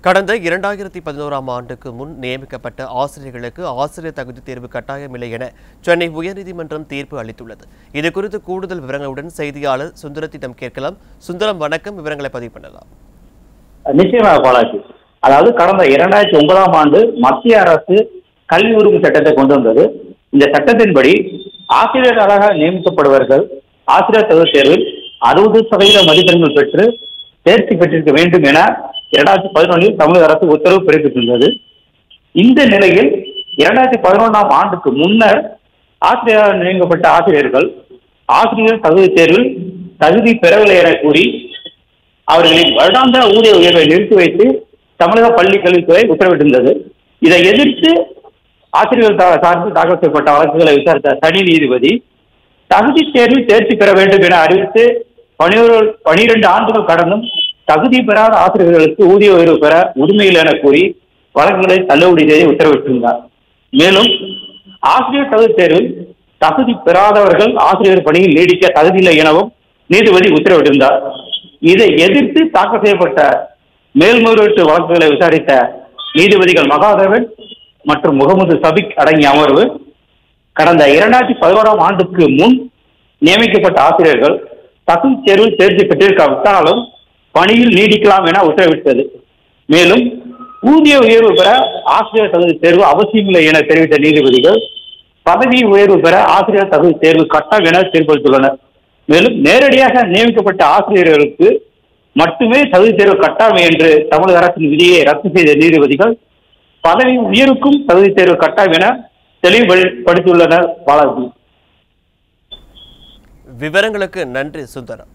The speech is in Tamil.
கடந்த இரண்டாயிரத்தி பதினோராம் ஆண்டுக்கு முன் நியமிக்கப்பட்ட ஆசிரியர்களுக்கு ஆசிரியர் தகுதி தேர்வு கட்டாயமில்லை என சென்னை உயர்நீதிமன்றம் தீர்ப்பு அளித்துள்ளது இது குறித்து கூடுதல் விவரங்களுடன் செய்தியாளர் சுந்தரத்திடம் கேட்கலாம் சுந்தரம் வணக்கம் விவரங்களை பதிவு பண்ணலாம் நிச்சயமாக பாலாஜி அதாவது கடந்த இரண்டாயிரத்தி ஒன்பதாம் ஆண்டு மத்திய அரசு கல்வி உரிமை சட்டத்தை கொண்டு வந்தது இந்த சட்டத்தின்படி ஆசிரியர்களாக நியமிக்கப்படுபவர்கள் ஆசிரியர் தகுதி தேர்வில் அறுபது சதவீத மதிப்பெண்கள் பெற்று தேர்ச்சி பெற்றிருக்க வேண்டும் என இரண்டாயிரத்தி பதினொன்றில் தமிழக அரசு உத்தரவு பிறப்பித்திருந்தது இந்த நிலையில் இரண்டாயிரத்தி பதினொன்றாம் ஆண்டுக்கு முன்னர் ஆசிரியராக நியமிக்கப்பட்ட ஆசிரியர்கள் ஆசிரியர் தகுதி தேர்வில் தகுதி பெறவில்லை என கூறி அவர்களின் வருடாந்திர ஊதிய உயர்வை நிறுத்தி வைத்து தமிழக பள்ளி கல்வித்துறை உத்தரவிட்டிருந்தது இதை எதிர்த்து ஆசிரியர்கள் தா- சார்பில் தாக்கல் செய்யப்பட்ட வழக்குகளை விசாரித்த தனி நீதிபதி தகுதி தேர்வில் தேர்ச்சி பெற வேண்டும் என அறிவித்து பனிரொரு பனிரெண்டு ஆண்டுகள் கடந்தும் தகுதி பெறாத ஆசிரியர்களுக்கு ஊதிய உயர்வு பெற உரிமையில் என கூறி வழக்குகளை தள்ளுபடி செய்து உத்தரவிட்டிருந்தார் மேலும் ஆசிரியர் தகுதி தேர்வில் தகுதி பெறாதவர்கள் ஆசிரியர் பணியில் நீடிக்க தகுதியில்லை எனவும் நீதிபதி உத்தரவிட்டிருந்தார் இதை எதிர்த்து தாக்கல் செய்யப்பட்ட மேல்முறையீட்டு வழக்குகளை விசாரித்த நீதிபதிகள் மகாதேவன் மற்றும் முகமது சபிக் அடங்கிய அமர்வு கடந்த இரண்டாயிரத்தி பதினோராம் ஆண்டுக்கு முன் நியமிக்கப்பட்ட ஆசிரியர்கள் தகுதி தேர்வில் தேர்ச்சி பெற்றிருக்காவிட்டாலும் பணியில் நீடிக்கலாம் என உத்தரவிட்டது மேலும் ஊதிய உயர்வு பெற ஆசிரியர் தகுதி தேர்வு அவசியமில்லை என தெரிவித்த நீதிபதிகள் பதவி உயர்வு பெற ஆசிரியர் தகுதி தேர்வு கட்டாயம் என தீர்ப்பளித்துள்ளனர் மேலும் நேரடியாக நியமிக்கப்பட்ட ஆசிரியர்களுக்கு மட்டுமே தகுதி தேர்வு கட்டாயம் என்று தமிழக அரசின் விதியை ரத்து செய்த நீதிபதிகள் பதவி உயர்வுக்கும் தகுதி தேர்வு கட்டாயம் என தெளிவுபடுத்தியுள்ளனர் பாலாஜி விவரங்களுக்கு நன்றி சுந்தரம்